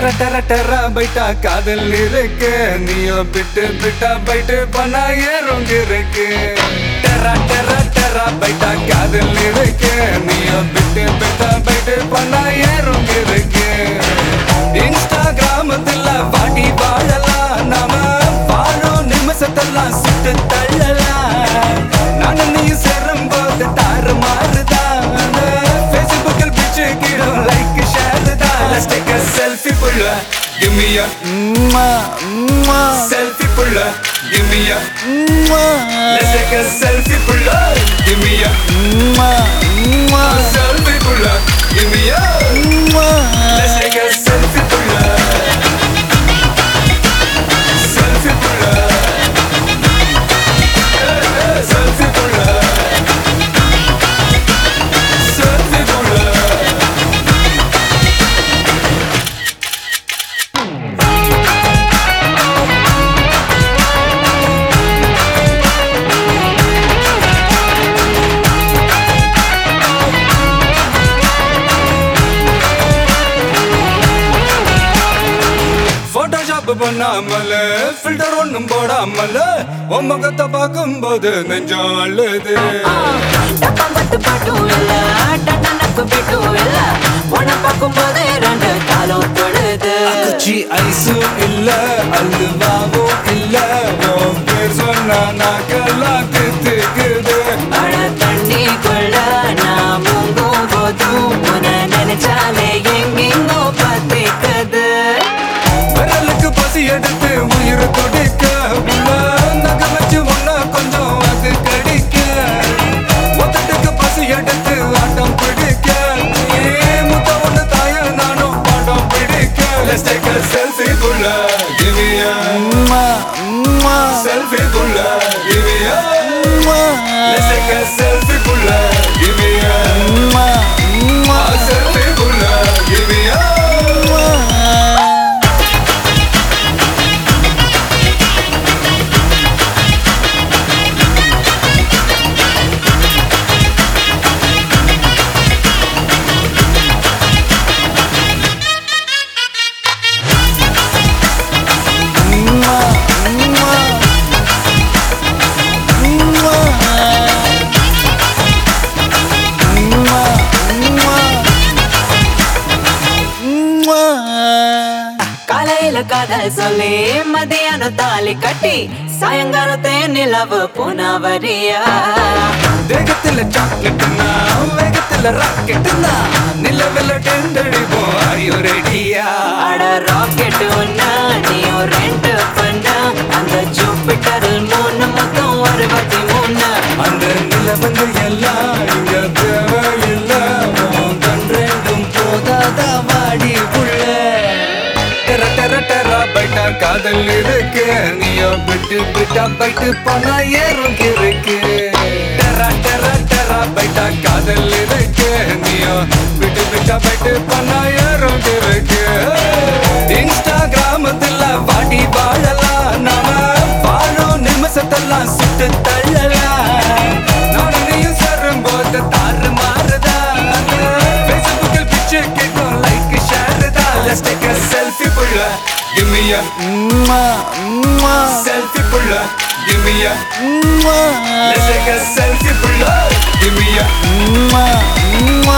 டெர டெர டெர பைட்டா காதல் இருக்கு நீயோ பிட்டு பிட்டா பைட்டு பண்ணா ஏறும் இருக்கு டெர டெர டெர பைட்டா காதல் இருக்கு நீயோ பிட்டு பிட்டா பைட்டு பண்ணா ஏறும் இருக்கு இன்ஸ்டாகிராமத்துல பாட்டி வாழலாம் நாம வாழும் நிமிஷத்தெல்லாம் சுட்டு தள்ளலாம் நானும் நீயும் சேரும் போது தாறு மாறுதான் ஃபேஸ்புக்கில் பிச்சு கீழும் லைக் ஷேர் தான் Let's take a selfie புள்ள Give me a selfie புள்ள Give me a Let's take a selfie புள்ள Give me a selfie புள்ள Give me a Let's take a selfie புள்ள Selfie புள்ள Selfie புள்ள Selfie புள்ள photoshop பண்ணாமல ஃபில்டர் ஒண்ணும் போடாமல உன் முகத்தை பார்க்கும்போது நெஞ்சம் அழுது டப்பாம்பட்டு பாட்டும் இல்ல, டன்னனக்கு பீட்டும் இல்ல. உன்னை பார்க்கும்போதே ரெண்டு காலும் தொழுது. குச்சி ஐஸும் இல்ல அல்வாவும் இல்ல உன் பேர் சொன்னா நாக்கெல்லாம் தித்துக்குது அட தண்ணிக்குள்ள நான் முங்கும் போதும் உன்னை நினைச்சாலே எங்கெங்கோ பத்திக்குது. விரலுக்கு பசி எடுத்து உயிர் துடிக்க உள்ள நகை வச்சு ஒன்னா கொஞ்சம் அது கடிக்க மொத்தத்துக்கு பசி எடுத்து ஆட்டம் பிடிக்க ஏ முத்த ஒண்ணு தாய நானும் பாடம் பிடிக்க Let's take a selfie புள்ள Give me a selfie புள்ள Give me a Let's take a selfie புள்ள Give me a a selfie புள்ள Give me a காலையில காதல் சொல்லி மதியானம் தாலி கட்டி சாயங்காலத்தே நிலவு புனவரியா தேகத்துல சாக்லேட்னா வேகத்துல ராக்கெட்னா நிலவில் டெண்டடிப்போம் ஐயோ ரெடியா அட ராக்கெட் ஒண்ணா நீயும் ரெண்டு பண்ணா அந்த ஜூபிட்டரில் மூணு மொத்தம் அறுபத்தி மூணு அந்த நிலவங்க எல்லாம் இங்க தேவையில்ல உன் கண் ரெண்டும் போதாதா வாடி புள்ள டெர டெர டெரா பைட்டா காதல் இருக்கு நீயோ விட்டு விட்டா பைட்டு பண்ணா ஏறும் இருக்கு டெரா டெர டெரா பைட்டா காதல் இருக்கு நீயோ விட்டு விட்டா பைட்டு பண்ணா ஏறும் இருக்கு இன்ஸ்டாகிராமத்துல வாடி வாழலாம் நாம வாழும் நிமிஷத்தெல்லாம் சுட்டு தள்ளலாம் நானும் நீயும் சேரும் போது தாறு மாறுதா ஃபேஸ்புக்கில் பிச்சு கேட்கும் லைக் ஷேர் தான் Let's take a selfie புள்ள Give me a selfie புள்ள Give me a Let's take a selfie புள்ள Give me a